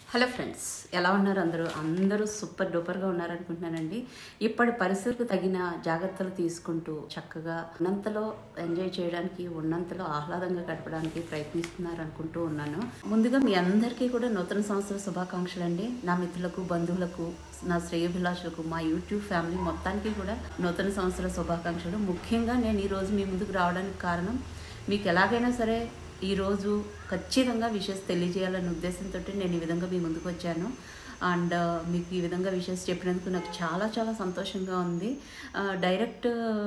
hello friends ఎలా ఉన్నారు అందరూ అందరూ సూపర్ డూపర్గా ఉన్నారనుకుంటున్నానండి ఇప్పటి పరిస్థితులకు తగిన జాగ్రత్తలు తీసుకుంటూ చక్కగా ఉన్నంతలో ఎంజాయ్ చేయడానికి ఉన్నంతలో ఆహ్లాదంగా గడపడానికి ప్రయత్నిస్తున్నారు అనుకుంటూ ఉన్నాను ముందుగా మీ అందరికీ కూడా నూతన సంవత్సర శుభాకాంక్షలు అండి నా మిత్రులకు బంధువులకు నా శ్రేయభిలాషులకు మా యూట్యూబ్ ఫ్యామిలీ మొత్తానికి కూడా నూతన సంవత్సర శుభాకాంక్షలు ముఖ్యంగా నేను ఈరోజు మీ ముందుకు రావడానికి కారణం మీకు ఎలాగైనా సరే ఈరోజు ఖచ్చితంగా విషయస్ తెలియజేయాలనే ఉద్దేశంతో నేను ఈ విధంగా మీ ముందుకు వచ్చాను అండ్ మీకు ఈ విధంగా విషయస్ చెప్పినందుకు నాకు చాలా చాలా సంతోషంగా ఉంది ఆ, డైరెక్ట్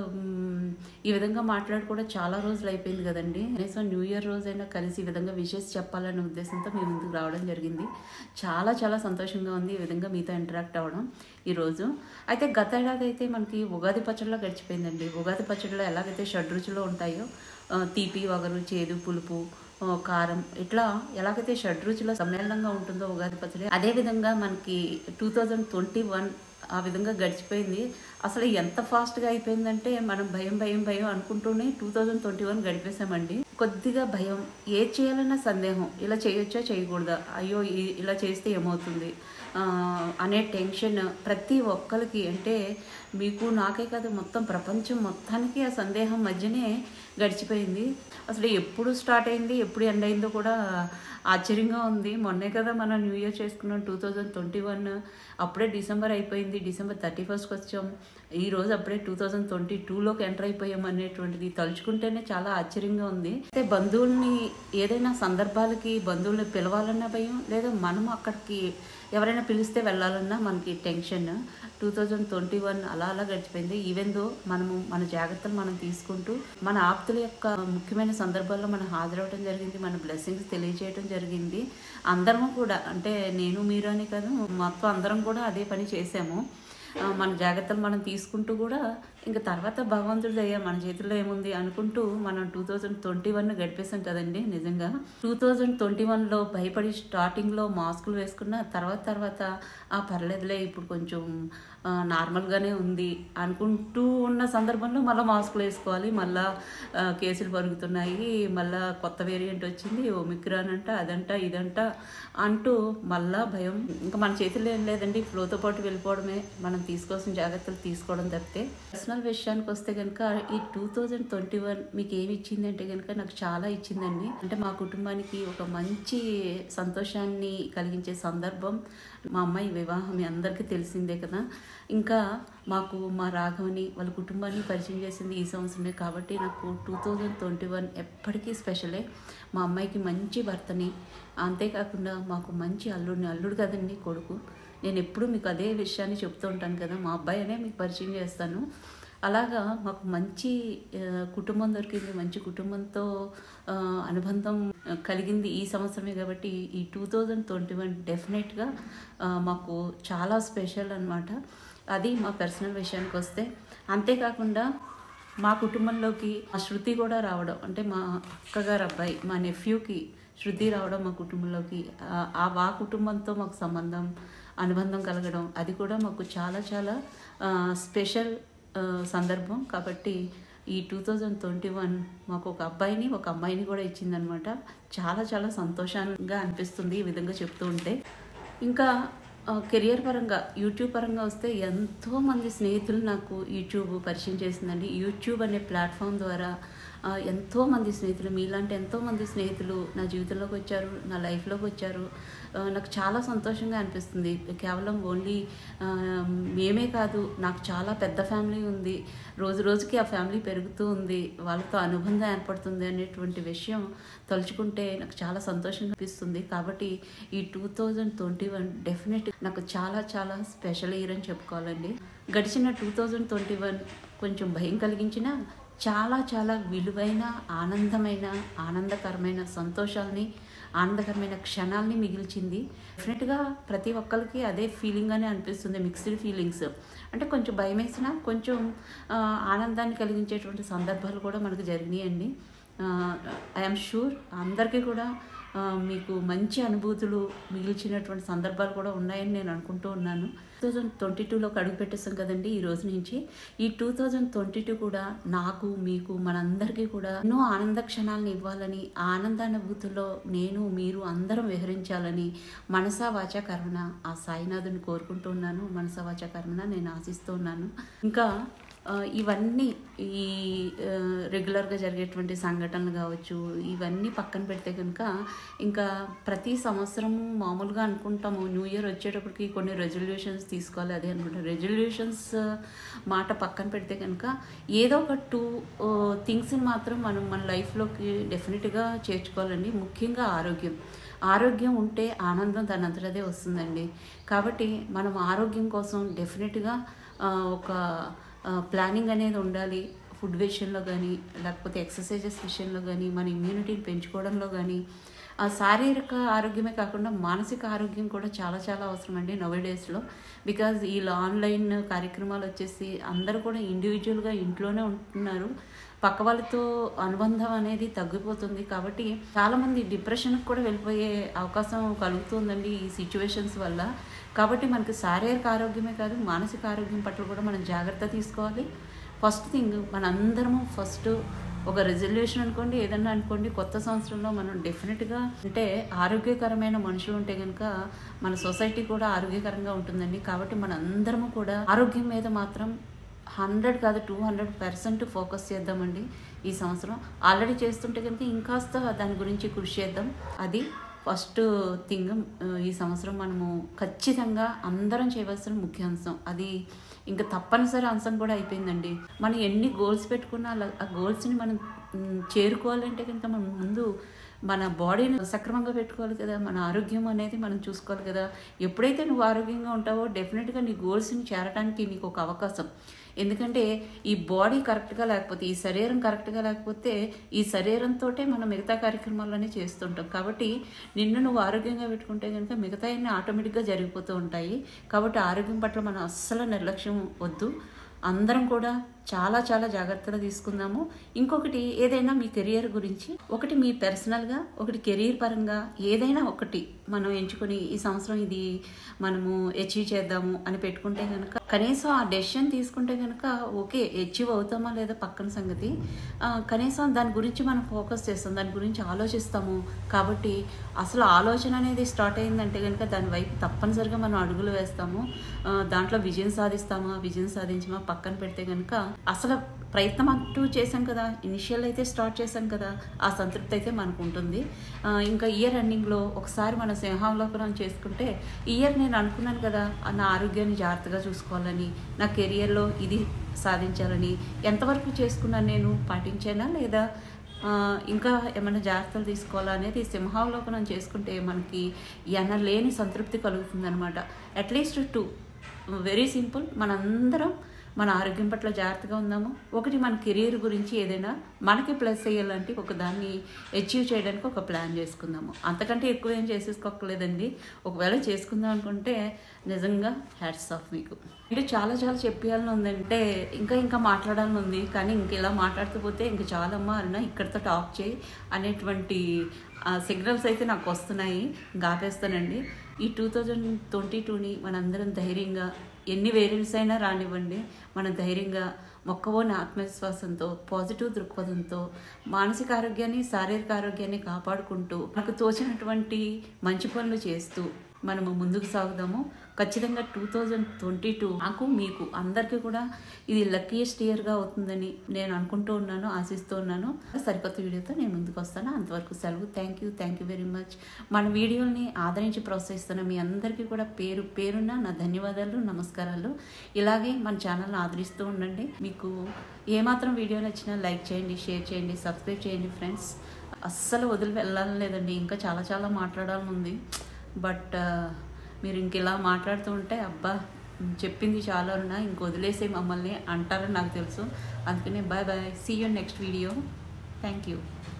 మ్, ఈ విధంగా మాట్లాడి కూడా చాలా రోజులు అయిపోయింది కదండి కనీసం న్యూ ఇయర్ రోజైనా కలిసి ఈ విధంగా విషయస్ చెప్పాలనే ఉద్దేశంతో మీ ముందుకు రావడం జరిగింది చాలా చాలా సంతోషంగా ఉంది ఈ విధంగా మీతో ఇంటరాక్ట్ అవ్వడం ఈరోజు అయితే గత ఏడాది అయితే మనకి ఉగాది పచ్చడిలో గడిచిపోయిందండి ఉగాది పచ్చడిలో ఎలాగైతే షడ్రుచులు ఉంటాయో ఆ, తీపి వగరు చేదు పులుపు ఆ, కారం ఇట్లా ఎలాగైతే షడ్రుచుల సమ్మేళనంగా ఉంటుందో ఉగాది పచ్చడి అదే విధంగా మనకి టూ థౌజండ్ ట్వంటీ వన్ ఆ విధంగా గడిచిపోయింది అసలు ఎంత ఫాస్ట్గా అయిపోయిందంటే మనం భయం భయం భయం అనుకుంటూనే టూ థౌజండ్ ట్వంటీ వన్ గడిపేశామండి కొద్దిగా భయం ఏది చేయాలన్న సందేహం ఇలా చేయొచ్చా చేయకూడదా అయ్యో ఈ- ఇలా చేస్తే ఏమవుతుంది ఆ, అనే టెన్షన్ ప్రతి ఒక్కరికి అంటే మీకు నాకే కాదు మొత్తం ప్రపంచం మొత్తానికి ఆ సందేహం మధ్యనే గడిచిపోయింది అసలు ఎప్పుడు స్టార్ట్ అయింది ఎప్పుడు ఎండ్ అయిందో కూడా ఆశ్చర్యంగా ఉంది మొన్నే కదా మనం న్యూ ఇయర్ చేసుకున్నాం టూ థౌజండ్ ట్వంటీ వన్ అప్పుడే డిసెంబర్ అయిపోయింది డిసెంబర్ థర్టీ ఫస్ట్కి వచ్చాం ఈ రోజు అప్పుడే టూ థౌజండ్ ట్వంటీ టూలోకి ఎంటర్ అయిపోయాం అనేటువంటిది తలుచుకుంటేనే చాలా ఆశ్చర్యంగా ఉంది అయితే బంధువుల్ని ఏదైనా సందర్భాలకి బంధువుల్ని పిలవాలన్నా భయం లేదా మనం అక్కడికి ఎవరైనా పిలిస్తే వెళ్ళాలన్నా మనకి tension two thousand twenty one అలా అలా గడిచిపోయింది ఈవెన్ దో మనము మన జాగ్రత్తలు మనం తీసుకుంటూ మన ఆప్తుల యొక్క ముఖ్యమైన సందర్భాల్లో మనం హాజరవడం జరిగింది మన బ్లెస్సింగ్స్ తెలియజేయడం జరిగింది అందరం కూడా అంటే నేను మీరు అని కాదు మొత్తం అందరం కూడా అదే పని చేసాము ఆ, మన జాగ్రత్తలు మనం తీసుకుంటూ కూడా ఇంకా తర్వాత భగవంతుడి దయ మన చేతిలో ఏముంది అనుకుంటూ మనం టూ థౌజండ్ ట్వంటీ వన్ గడిపేసాం కదండి నిజంగా టూ థౌజండ్ ట్వంటీ వన్లో భయపడి స్టార్టింగ్లో మాస్కులు వేసుకున్న తర్వాత తర్వాత ఆ పర్లేదులే ఇప్పుడు కొంచెం ఆ, నార్మల్గానే ఉంది అనుకుంటూ ఉన్న సందర్భంలో మళ్ళీ మాస్కులు వేసుకోవాలి మళ్ళా ఆ, కేసులు పరుగుతున్నాయి మళ్ళా కొత్త వేరియంట్ వచ్చింది ఒమిక్రాన్ అంట అదంట ఇదంట అంటూ మళ్ళా భయం ఇంకా మన చేతిలో ఏం లేదండి ఫ్లోతో పాటు వెళ్ళిపోవడమే మనం తీసుకోవాల్సిన జాగ్రత్తలు తీసుకోవడం తప్పితే పర్సనల్ విషయానికి వస్తే కనుక ఈ టూ థౌజండ్ ట్వంటీ వన్ మీకు ఏమి ఇచ్చింది అంటే కనుక నాకు చాలా ఇచ్చిందండి అంటే మా కుటుంబానికి ఒక మంచి సంతోషాన్ని కలిగించే సందర్భం మా అమ్మాయి వివాహం మీ అందరికీ తెలిసిందే కదా ఇంకా మాకు మా రాఘవని వాళ్ళ కుటుంబాన్ని పరిచయం చేసింది ఈ సంవత్సరమే కాబట్టి నాకు టూ థౌజండ్ ట్వంటీ వన్ ఎప్పటికీ స్పెషలే మా అమ్మాయికి మంచి భర్తని అంతేకాకుండా మాకు మంచి అల్లుడిని అల్లుడు కదండి కొడుకు నేను ఎప్పుడు మీకు అదే విషయాన్ని చెప్తూ ఉంటాను కదా మా అబ్బాయి అనే మీకు పరిచయం చేస్తాను అలాగా మాకు మంచి ఆ, కుటుంబం దొరికింది మంచి కుటుంబంతో ఆ, అనుబంధం ఆ, కలిగింది ఈ సంవత్సరమే కాబట్టి ఈ టూ థౌజండ్ ట్వంటీ వన్ డెఫినెట్గా మాకు చాలా స్పెషల్ అనమాట అది మా పర్సనల్ విషయానికి వస్తే అంతేకాకుండా మా కుటుంబంలోకి మా శృతి కూడా రావడం అంటే మా అక్కగారు అబ్బాయి మా నెఫ్యూకి శృతి రావడం మా కుటుంబంలోకి ఆ- ఆ వా కుటుంబంతో మాకు సంబంధం అనుబంధం కలగడం అది కూడా మాకు చాలా చాలా ఆ, స్పెషల్ ఆ, సందర్భం కాబట్టి ఈ టూ థౌజండ్ ట్వంటీ వన్ మాకు ఒక అబ్బాయిని ఒక అమ్మాయిని కూడా ఇచ్చిందనమాట చాలా చాలా సంతోషంగా అనిపిస్తుంది ఈ విధంగా చెప్తూ ఉంటే ఇంకా ఆ, కెరియర్ పరంగా యూట్యూబ్ పరంగా వస్తే ఎంతో మంది స్నేహితులు నాకు యూట్యూబ్ పరిచయం చేసిందండి యూట్యూబ్ అనే ప్లాట్ఫామ్ ద్వారా ఆ, ఎంతో మంది స్నేహితులు మీలాంటి ఎంతో మంది స్నేహితులు నా జీవితంలోకి వచ్చారు నా లైఫ్లోకి వచ్చారు ఆ, నాకు చాలా సంతోషంగా అనిపిస్తుంది కేవలం ఓన్లీ ఆ, మేమే కాదు నాకు చాలా పెద్ద ఫ్యామిలీ ఉంది రోజు రోజుకి ఆ ఫ్యామిలీ పెరుగుతూ ఉంది వాళ్ళతో అనుబంధం ఏర్పడుతుంది అనేటువంటి విషయం తలుచుకుంటే నాకు చాలా సంతోషంగా అనిపిస్తుంది కాబట్టి ఈ two thousand twenty one definite నాకు చాలా చాలా స్పెషల్ ఇయర్ అని చెప్పుకోవాలండి గడిచిన టూ థౌజండ్ ట్వంటీ వన్ కొంచెం భయం కలిగించిన చాలా చాలా విలువైన ఆనందమైన ఆనందకరమైన సంతోషాలని ఆనందకరమైన క్షణాలని మిగిల్చింది డెఫినెట్గా ప్రతి ఒక్కరికి అదే ఫీలింగ్ అనే అనిపిస్తుంది మిక్స్డ్ ఫీలింగ్స్ అంటే కొంచెం భయం వేసినా కొంచెం ఆ, ఆనందాన్ని కలిగించేటువంటి సందర్భాలు కూడా మనకు జరిగినాయండి ఐఎమ్ షూర్ అందరికీ కూడా ఆ, మీకు మంచి అనుభూతులు మిగిల్చినటువంటి సందర్భాలు కూడా ఉన్నాయని నేను అనుకుంటూ ఉన్నాను టూ థౌజండ్ ట్వంటీ టూలోకి అడుగు పెట్టేస్తాం కదండి ఈ రోజు నుంచి ఈ టూ థౌజండ్ ట్వంటీ టూ కూడా నాకు మీకు మనందరికీ కూడా ఎన్నో ఆనంద క్షణాలను ఇవ్వాలని ఆ ఆనందానుభూతిలో నేను మీరు అందరం విహరించాలని మనసా వాచ కర్మణ ఆ సాయినాథుని కోరుకుంటూ ఉన్నాను మనసా వాచ కర్మణ నేను ఆశిస్తూ ఉన్నాను ఇంకా ఆ, ఇవన్నీ ఈ ఆ, రెగ్యులర్గా జరిగేటువంటి సంఘటనలు కావచ్చు ఇవన్నీ పక్కన పెడితే కనుక ఇంకా ప్రతి సంవత్సరం మామూలుగా అనుకుంటాము న్యూ ఇయర్ వచ్చేటప్పటికి కొన్ని రెజల్యూషన్స్ తీసుకోవాలి అదే అనుకుంటాం రెజల్యూషన్స్ మాట పక్కన పెడితే కనుక ఏదో ఒక టూ థింగ్స్ని మాత్రం మనం మన లైఫ్లోకి డెఫినెట్గా చేర్చుకోవాలండి ముఖ్యంగా ఆరోగ్యం ఆరోగ్యం ఉంటే ఆనందం దానంతటదే వస్తుందండి కాబట్టి మనం ఆరోగ్యం కోసం డెఫినెట్గా ఆ, ఒక ప్లానింగ్ అనేది ఉండాలి ఫుడ్ విషయంలో కానీ లేకపోతే ఎక్సర్సైజెస్ విషయంలో కానీ మన ఇమ్యూనిటీని పెంచుకోవడంలో కానీ ఆ శారీరక ఆరోగ్యమే కాకుండా మానసిక ఆరోగ్యం కూడా చాలా చాలా అవసరం అండి నవ డేస్లో బికాజ్ ఈ ఆన్లైన్ కార్యక్రమాలు వచ్చేసి అందరూ కూడా ఇండివిజువల్గా ఇంట్లోనే ఉంటున్నారు పక్క వాళ్ళతో అనుబంధం అనేది తగ్గిపోతుంది కాబట్టి చాలామంది డిప్రెషన్కి కూడా వెళ్ళిపోయే అవకాశం కలుగుతుందండి ఈ సిచ్యువేషన్స్ వల్ల కాబట్టి మనకి శారీరక ఆరోగ్యమే కాదు మానసిక ఆరోగ్యం పట్ల కూడా మనం జాగ్రత్త తీసుకోవాలి ఫస్ట్ థింగ్ మనందరము ఫస్ట్ ఒక రెజల్యూషన్ అనుకోండి ఏదన్నా అనుకోండి కొత్త సంవత్సరంలో మనం డెఫినెట్గా అంటే ఆరోగ్యకరమైన మనుషులు ఉంటే కనుక మన సొసైటీ కూడా ఆరోగ్యకరంగా ఉంటుందండి కాబట్టి మనందరము కూడా ఆరోగ్యం మీద మాత్రం హండ్రెడ్ కాదు టూ హండ్రెడ్ పర్సెంట్ ఫోకస్ చేద్దామండి ఈ సంవత్సరం ఆల్రెడీ చేస్తుంటే కనుక ఇంకాస్త దాని గురించి కృషి చేద్దాం అది ఫస్ట్ థింగ్ ఈ సంవత్సరం మనము ఖచ్చితంగా అందరం చేయవలసిన ముఖ్య అంశం అది ఇంకా తప్పనిసరి అంశం కూడా అయిపోయిందండి మనం ఎన్ని గోల్స్ పెట్టుకున్నా అలా- ఆ గోల్స్ని మనం మ్, చేరుకోవాలంటే కనుక మనం ముందు మన బాడీని సక్రమంగా పెట్టుకోవాలి కదా మన ఆరోగ్యం అనేది మనం చూసుకోవాలి కదా ఎప్పుడైతే నువ్వు ఆరోగ్యంగా ఉంటావో డెఫినెట్గా నీ గోల్స్ని చేరడానికి నీకు ఒక అవకాశం ఎందుకంటే ఈ బాడీ కరెక్ట్గా లేకపోతే ఈ శరీరం కరెక్ట్గా లేకపోతే ఈ శరీరంతో మనం మిగతా కార్యక్రమాలన్నీ చేస్తుంటాం కాబట్టి నిన్ను నువ్వు ఆరోగ్యంగా పెట్టుకుంటే కనుక మిగతా అన్నీ ఆటోమేటిక్గా జరిగిపోతూ ఉంటాయి కాబట్టి ఆరోగ్యం పట్ల మనం అస్సలు నిర్లక్ష్యం వద్దు అందరం కూడా చాలా చాలా జాగ్రత్తలు తీసుకుందాము ఇంకొకటి ఏదైనా మీ కెరియర్ గురించి ఒకటి మీ పర్సనల్గా ఒకటి కెరీర్ పరంగా ఏదైనా ఒకటి మనం ఎంచుకొని ఈ సంవత్సరం ఇది మనము అచీవ్ చేద్దాము అని పెట్టుకుంటే కనుక కనీసం ఆ డెసిషన్ తీసుకుంటే కనుక ఓకే అచీవ్ అవుతామా లేదా పక్కన సంగతి ఆ, కనీసం దాని గురించి మనం ఫోకస్ చేస్తాం దాని గురించి ఆలోచిస్తాము కాబట్టి అసలు ఆలోచన అనేది స్టార్ట్ అయిందంటే కనుక దాని వైపు తప్పనిసరిగా మనం అడుగులు వేస్తాము ఆ, దాంట్లో విజయం సాధిస్తామా విజయం సాధించమా పక్కన పెడితే కనుక అసలు ప్రయత్నం అంటూ చేశాం కదా ఇనిషియల్ అయితే స్టార్ట్ చేశాం కదా ఆ సంతృప్తి అయితే మనకు ఉంటుంది ఆ, ఇంకా ఇయర్ ఎండింగ్లో ఒకసారి మన సింహావలోకనం చేసుకుంటే ఇయర్ నేను అనుకున్నాను కదా ఆ నా ఆరోగ్యాన్ని జాగ్రత్తగా చూసుకోవాలని నా కెరియర్లో ఇది సాధించాలని ఎంతవరకు చేసుకున్నాను నేను పాటించానా లేదా ఆ, ఇంకా ఏమైనా జాగ్రత్తలు తీసుకోవాలా అనేది సింహావలోకనం చేసుకుంటే మనకి ఎనలేని సంతృప్తి కలుగుతుంది అనమాట అట్లీస్ట్ టూ వెరీ సింపుల్ మనందరం మన ఆరోగ్యం పట్ల జాగ్రత్తగా ఉందాము ఒకటి మన కెరీర్ గురించి ఏదైనా మనకి ప్లస్ అయ్యేలాంటి ఒక దాన్ని అచీవ్ చేయడానికి ఒక ప్లాన్ చేసుకుందాము అంతకంటే ఎక్కువ ఏం చేసేసుకోకలేదండి ఒకవేళ చేసుకుందాం అనుకుంటే నిజంగా హ్యాట్స్ ఆఫ్ మీకు అంటే చాలా చాలా చెప్పాలని ఉందంటే ఇంకా ఇంకా మాట్లాడాలని ఉంది కానీ ఇంక ఇలా మాట్లాడుతూ పోతే ఇంక చాలమ్మా అన్న ఇక్కడితో టాప్ చేయి అనేటువంటి సిగ్నల్స్ అయితే నాకు వస్తున్నాయి ఇంకా ఆపేస్తానండి ఈ టూ థౌజండ్ ట్వంటీ టూని మనందరం ధైర్యంగా ఎన్ని వేరియంట్స్ అయినా రానివ్వండి మనం ధైర్యంగా మొక్కవోని ఆత్మవిశ్వాసంతో పాజిటివ్ దృక్పథంతో మానసిక ఆరోగ్యాన్ని శారీరక ఆరోగ్యాన్ని కాపాడుకుంటూ మనకు తోచినటువంటి మంచి పనులు చేస్తూ మనము ముందుకు సాగుదాము ఖచ్చితంగా టూ థౌజండ్ ట్వంటీ టూ నాకు మీకు అందరికీ కూడా ఇది లక్కీయెస్ట్ ఇయర్గా అవుతుందని నేను అనుకుంటూ ఉన్నాను ఆశిస్తూ ఉన్నాను సరికొత్త వీడియోతో నేను ముందుకు వస్తాను అంతవరకు సెలవు thank you thank you very much మన వీడియోని ఆదరించి ప్రోత్సహిస్తున్న మీ అందరికీ కూడా పేరు పేరున నా ధన్యవాదాలు నమస్కారాలు ఇలాగే మన ఛానల్ని ఆదరిస్తూ ఉండండి మీకు ఏమాత్రం వీడియో నచ్చినా లైక్ చేయండి షేర్ చేయండి సబ్స్క్రైబ్ చేయండి ఫ్రెండ్స్ అస్సలు వదిలి వెళ్ళాలని లేదండి ఇంకా చాలా చాలా మాట్లాడాలని ఉంది బట్ మీరు ఇంక ఇలా మాట్లాడుతూ ఉంటే అబ్బా చెప్పింది చాలా ఉన్నా ఇంక వదిలేసే మమ్మల్ని అంటారని నాకు తెలుసు అందుకనే bye bye see you next video thank you